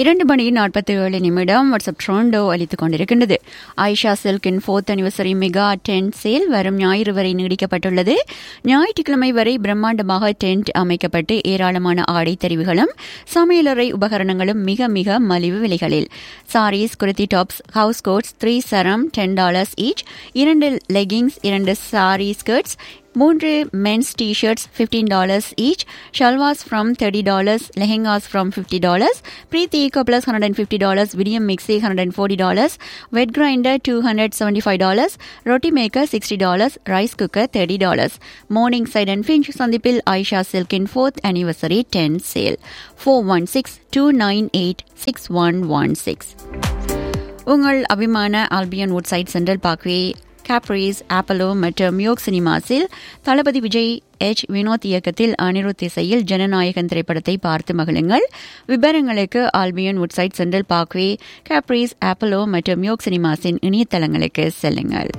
இரண்டு மணி நாற்பத்தி ஏழு நிமிடம் வாட்ஸ்அப் ட்ரோண்டோ அளித்துக் கொண்டிருக்கின்றது ஆயிஷா சில்கின் fourth anniversary mega tent sale வரும் ஞாயிறு வரை நீடிக்கப்பட்டுள்ளது ஞாயிற்றுக்கிழமை வரை பிரம்மாண்டமாக டென்ட் அமைக்கப்பட்டு ஏராளமான ஆடை தெரிவுகளும் சமையலறை உபகரணங்களும் மிக மிக மலிவு விலைகளில் saris kurti tops house coats three சரம் டென் டாலர்ஸ் ஈச் இரண்டு லெகிங்ஸ் இரண்டு சாரி ஸ்கர்ட்ஸ் மூன்று men's T shirts fifteen dollars each salwars from thirty dollars lehengas from fifty dollars Preethi Eco plus hundred and fifty dollars Vidiem mixie hundred and forty dollars wet grinder two hundred seventy five dollars roti maker sixty dollars rice cooker thirty dollars Morningside and Finch சந்திப்பில் ஐஷா சில்கின் fourth anniversary tent sale four one six two nine eight six one one six உங்கள் அபிமான Albion Woodside Central Parkway Caprice Apollo மற்றும் மியோக் சினிமாஸில் தளபதி விஜய் எச் வினோத் இயக்கத்தில் அனிருத் இசையில் ஜனநாயகன் திரைப்படத்தை பார்த்து மகிழுங்கள் விவரங்களுக்கு Albion Woodside Central Parkway Caprice Apollo மற்றும் மியோக் சினிமாஸின் இணையதளங்களுக்கு செல்லுங்கள்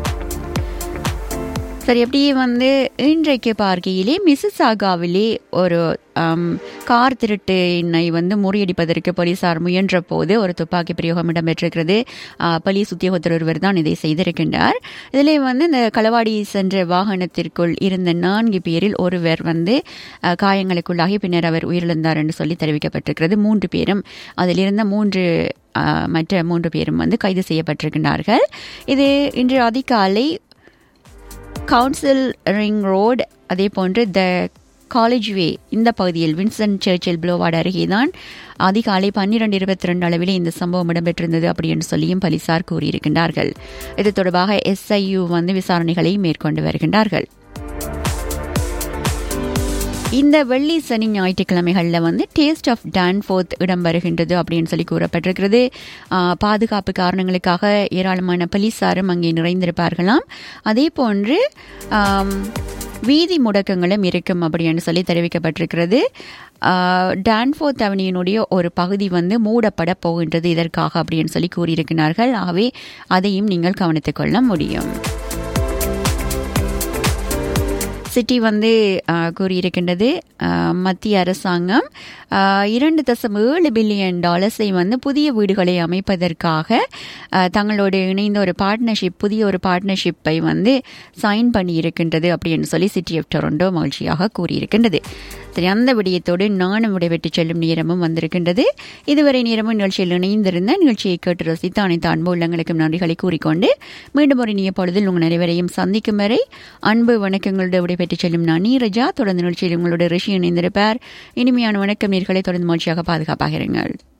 சரி அப்படியே வந்து இன்றைக்கு பார்க்கையிலே மிசிசாகாவிலே ஒரு கார் திருட்டினை வந்து முறியடிப்பதற்கு போலீசார் முயன்ற போது ஒரு துப்பாக்கி பிரயோகம் இடம்பெற்றிருக்கிறது போலீஸ் உத்தியோகத்தர் ஒருவர் தான் இதை செய்திருக்கின்றார் இதில் வந்து இந்த களவாடி சென்ற வாகனத்திற்குள் இருந்த நான்கு பேரில் ஒருவர் வந்து காயங்களுக்குள்ளாகி பின்னர் அவர் உயிரிழந்தார் என்று சொல்லி தெரிவிக்கப்பட்டிருக்கிறது மூன்று பேரும் அதில் இருந்த மூன்று மற்ற மூன்று பேரும் வந்து கைது செய்யப்பட்டிருக்கின்றார்கள் இது இன்று அதிகாலை கவுன்சில் ரிங் ரோடு அதே போன்று த காலேஜ் வே இந்த பகுதியில் வின்சென்ட் சர்ச்சில் ப்ளோவார்டு அருகே தான் அதிகாலை பன்னிரண்டு இருபத்தி ரெண்டு அளவில் இந்த சம்பவம் இடம்பெற்றிருந்தது அப்படி என்று சொல்லியும் போலீசார் கூறியிருக்கின்றார்கள் இது தொடர்பாக எஸ்ஐயு வந்து விசாரணைகளை மேற்கொண்டு வருகின்றார்கள் இந்த வெள்ளி சனி ஞாயிற்றுக்கிழமைகளில் வந்து டேஸ்ட் ஆஃப் டான்ஃபோர்த் இடம்பெறுகின்றது அப்படின்னு சொல்லி கூறப்பட்டிருக்கிறது பாதுகாப்பு காரணங்களுக்காக ஏராளமான போலீசாரும் அங்கே நிறைந்திருப்பார்களாம் அதே போன்று வீதி முடக்கங்களும் இருக்கும் அப்படின்னு சொல்லி தெரிவிக்கப்பட்டிருக்கிறது டான்ஃபோர்த் அவனியினுடைய ஒரு பகுதி வந்து மூடப்பட போகின்றது இதற்காக அப்படின்னு சொல்லி கூறியிருக்கிறார்கள் ஆகவே அதையும் நீங்கள் கவனித்துக் கொள்ள முடியும் சிட்டி வந்து கூறியிருக்கின்றது மத்திய அரசாங்கம் இரண்டு தசம் ஏழு பில்லியன் டாலர்ஸை வந்து புதிய வீடுகளை அமைப்பதற்காக தங்களோடு இணைந்த ஒரு பார்ட்னர்ஷிப் புதிய ஒரு பார்ட்னர்ஷிப்பை வந்து சைன் பண்ணியிருக்கின்றது அப்படின்னு சொல்லி சிட்டி ஆஃப் டொரண்டோ மகிழ்ச்சியாக கூறியிருக்கின்றது சரி அந்த விடயத்தோடு நானும் விடைபெற்று செல்லும் நேரமும் வந்திருக்கின்றது இதுவரை நேரமும் நிகழ்ச்சியில் இணைந்திருந்த நிகழ்ச்சியை கேட்டு ரசித்த அனைத்து அன்பு உள்ளங்களுக்கும் நன்றிகளை கூறிக்கொண்டு மீண்டும் ஒரு இனிய பொழுதில் உங்கள் அனைவரையும் சந்திக்கும் வரை அன்பு வணக்கங்களோடு விடைபெற்று செல்லும் நான் நீரஜா தொடர்ந்து நிகழ்ச்சியில் உங்களோட ரிஷி இணைந்திருப்பார் இனிமையான வணக்கம் நீர்களை தொடர்ந்து மகிழ்ச்சியாக பாதுகாப்பாக இருங்கள்